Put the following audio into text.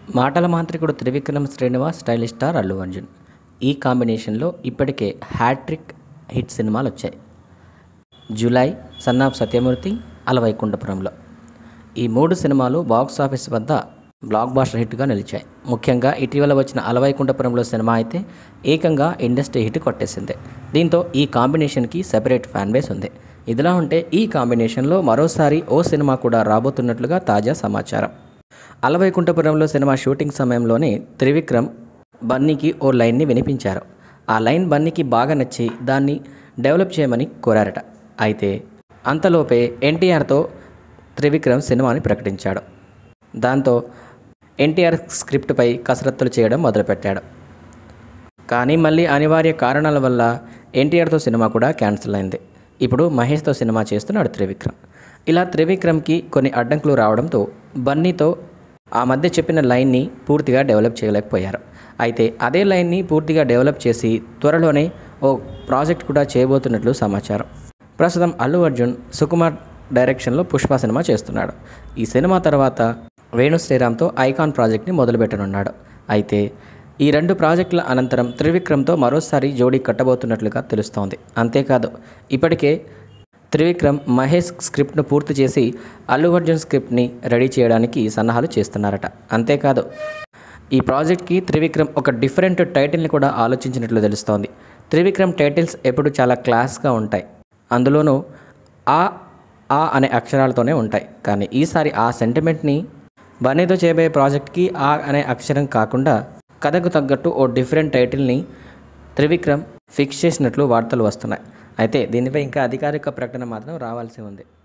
మాటల మాంత్రికుడు Trivikram Srinivas stylish star Allu Arjun ఈ కాంబినేషన్లో ఇప్పటికే హ్యాట్రిక్ హిట్ సినిమాలు వచ్చాయి జూలై సన్ ఆఫ్ సత్యమూర్తి అలవైకుంఠపురంలో ఈ మూడు సినిమాలు బాక్స్ ఆఫీస్ వద్ద బ్లాక్ బాస్టర్ హిట్గా నిలిచాయి ముఖ్యంగా ఇటీవల వచ్చిన అలవైకుంఠపురంలో సినిమా అయితే ఏకంగా ఇండస్ట్రీ హిట్ కొట్టేసింది దీంతో ఈ కాంబినేషన్కి సెపరేట్ ఫ్యాన్ బేస్ ఉంది ఇదిలా ఉంటే ఈ కాంబినేషన్లో మరోసారి ఓ సినిమా కూడా రాబోతున్నట్లుగా తాజా సమాచారం అలవైకుంఠపురంలో సినిమా షూటింగ్ సమయంలోనే త్రివిక్రమ్ బన్నీకి ఓ లైన్ని వినిపించారు ఆ లైన్ బన్నీకి బాగా నచ్చి దాన్ని డెవలప్ చేయమని కోరారట అయితే అంతలోపే ఎన్టీఆర్తో త్రివిక్రమ్ సినిమాని ప్రకటించాడు దాంతో ఎన్టీఆర్ స్క్రిప్ట్పై కసరత్తులు చేయడం మొదలుపెట్టాడు కానీ మళ్ళీ అనివార్య కారణాల వల్ల ఎన్టీఆర్తో సినిమా కూడా క్యాన్సిల్ అయింది ఇప్పుడు మహేష్తో సినిమా చేస్తున్నాడు త్రివిక్రమ్ ఇలా త్రివిక్రమ్కి కొన్ని అడ్డంకులు రావడంతో బన్నీతో ఆ మధ్య చెప్పిన లైన్ని పూర్తిగా డెవలప్ చేయలేకపోయారు అయితే అదే లైన్ని పూర్తిగా డెవలప్ చేసి త్వరలోనే ఓ ప్రాజెక్ట్ కూడా చేయబోతున్నట్లు సమాచారం ప్రస్తుతం అల్లు అర్జున్ సుకుమార్ డైరెక్షన్లో పుష్ప సినిమా చేస్తున్నాడు ఈ సినిమా తర్వాత వేణు శ్రీరామ్తో ఐకాన్ ప్రాజెక్ట్ని మొదలుపెట్టనున్నాడు అయితే ఈ రెండు ప్రాజెక్టుల అనంతరం త్రివిక్రమ్తో మరోసారి జోడీ కట్టబోతున్నట్లుగా తెలుస్తోంది అంతేకాదు ఇప్పటికే త్రివిక్రమ్ మహేష్ స్క్రిప్ట్ను పూర్తి చేసి అల్లు అర్జున్ స్క్రిప్ట్ని రెడీ చేయడానికి సన్నాహాలు చేస్తున్నారట అంతేకాదు ఈ ప్రాజెక్ట్కి త్రివిక్రమ్ ఒక డిఫరెంట్ టైటిల్ని కూడా ఆలోచించినట్లు తెలుస్తోంది త్రివిక్రమ్ టైటిల్స్ ఎప్పుడు చాలా క్లాస్గా ఉంటాయి అందులోనూ ఆ ఆ అనే అక్షరాలతోనే ఉంటాయి కానీ ఈసారి ఆ సెంటిమెంట్ని బన్నీతో చేయబోయే ప్రాజెక్ట్కి ఆ అనే అక్షరం కాకుండా కథకు తగ్గట్టు ఓ డిఫరెంట్ టైటిల్ని త్రివిక్రమ్ ఫిక్స్ చేసినట్లు వార్తలు వస్తున్నాయి అయితే దీనిపై ఇంకా అధికారిక ప్రకటన మాత్రం రావాల్సి ఉంది